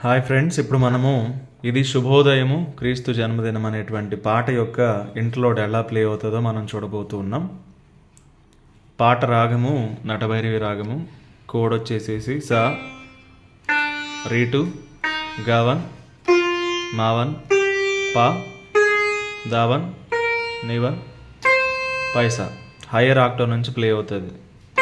hi friends ఇప్పుడు మనము ఇది శుభోదయము క్రీస్తు జన్మదినం అనేటువంటి పాట యొక్క ఇంట్లోడ్ ఎలా ప్లే అవుతుందో మనం చూడబోతూ ఉన్నాం పాట రాగము నటభైరవి రాగము కోడ్ వచ్చేసేసి సా రీటు గావన్ మావన్ పా దావన్ నివన్ పైసా హయ్యర్ ఆక్టో నుంచి ప్లే అవుతుంది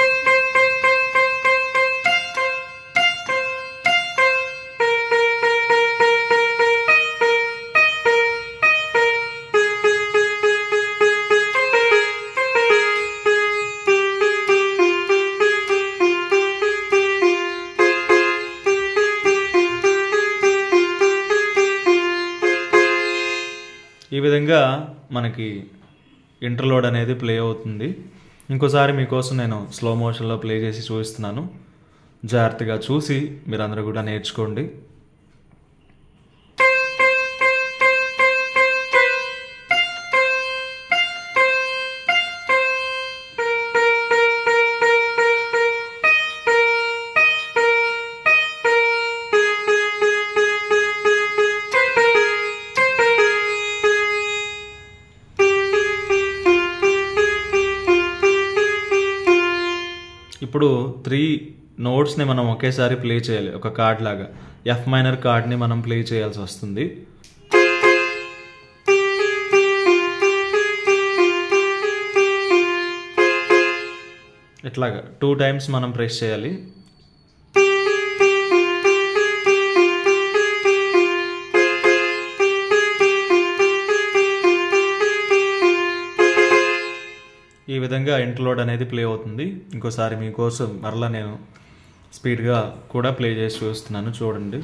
ఈ విధంగా మనకి ఇంటర్లోడ్ అనేది ప్లే అవుతుంది ఇంకోసారి మీకోసం నేను స్లో మోషన్లో ప్లే చేసి చూపిస్తున్నాను జాగ్రత్తగా చూసి మీరందరూ కూడా నేర్చుకోండి ఇప్పుడు త్రీ నోట్స్ని మనం ఒకేసారి ప్లే చేయాలి ఒక కార్డ్ లాగా ఎఫ్ మైనర్ కార్డ్ని మనం ప్లే చేయాల్సి వస్తుంది ఇట్లాగా టూ టైమ్స్ మనం ప్రెస్ చేయాలి ఈ విధంగా ఇంటర్లోడ్ అనేది ప్లే అవుతుంది ఇంకోసారి మీకోసం మరలా నేను స్పీడ్గా కూడా ప్లే చేసి చూస్తున్నాను చూడండి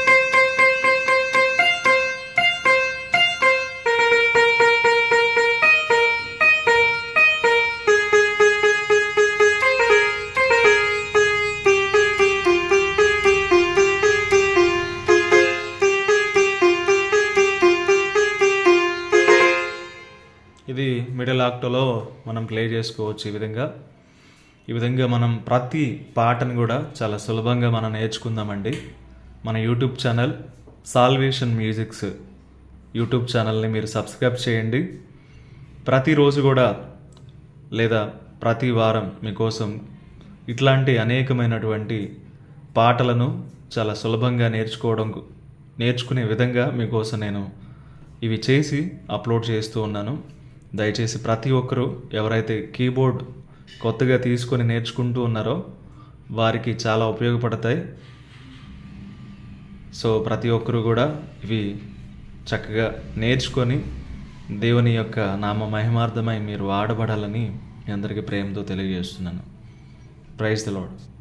ఇది మిడిల్ ఆక్టోలో మనం ప్లే చేసుకోవచ్చు ఈ విధంగా ఈ విధంగా మనం ప్రతి పాటను కూడా చాలా సులభంగా మనం నేర్చుకుందామండి మన YouTube channel Salvation Musics YouTube ఛానల్ని మీరు సబ్స్క్రైబ్ చేయండి ప్రతిరోజు కూడా లేదా ప్రతి వారం మీకోసం ఇట్లాంటి అనేకమైనటువంటి పాటలను చాలా సులభంగా నేర్చుకోవడం నేర్చుకునే విధంగా మీకోసం నేను ఇవి చేసి అప్లోడ్ చేస్తూ ఉన్నాను దయచేసి ప్రతి ఒక్కరూ ఎవరైతే కీబోర్డ్ కొత్తగా తీసుకొని నేర్చుకుంటూ ఉన్నారో వారికి చాలా ఉపయోగపడతాయి సో ప్రతి ఒక్కరూ కూడా ఇవి చక్కగా నేర్చుకొని దేవుని యొక్క నామ మహిమార్థమై మీరు వాడబడాలని మీ అందరికీ ప్రేమతో తెలియజేస్తున్నాను ప్రైజ్ ద లాడ్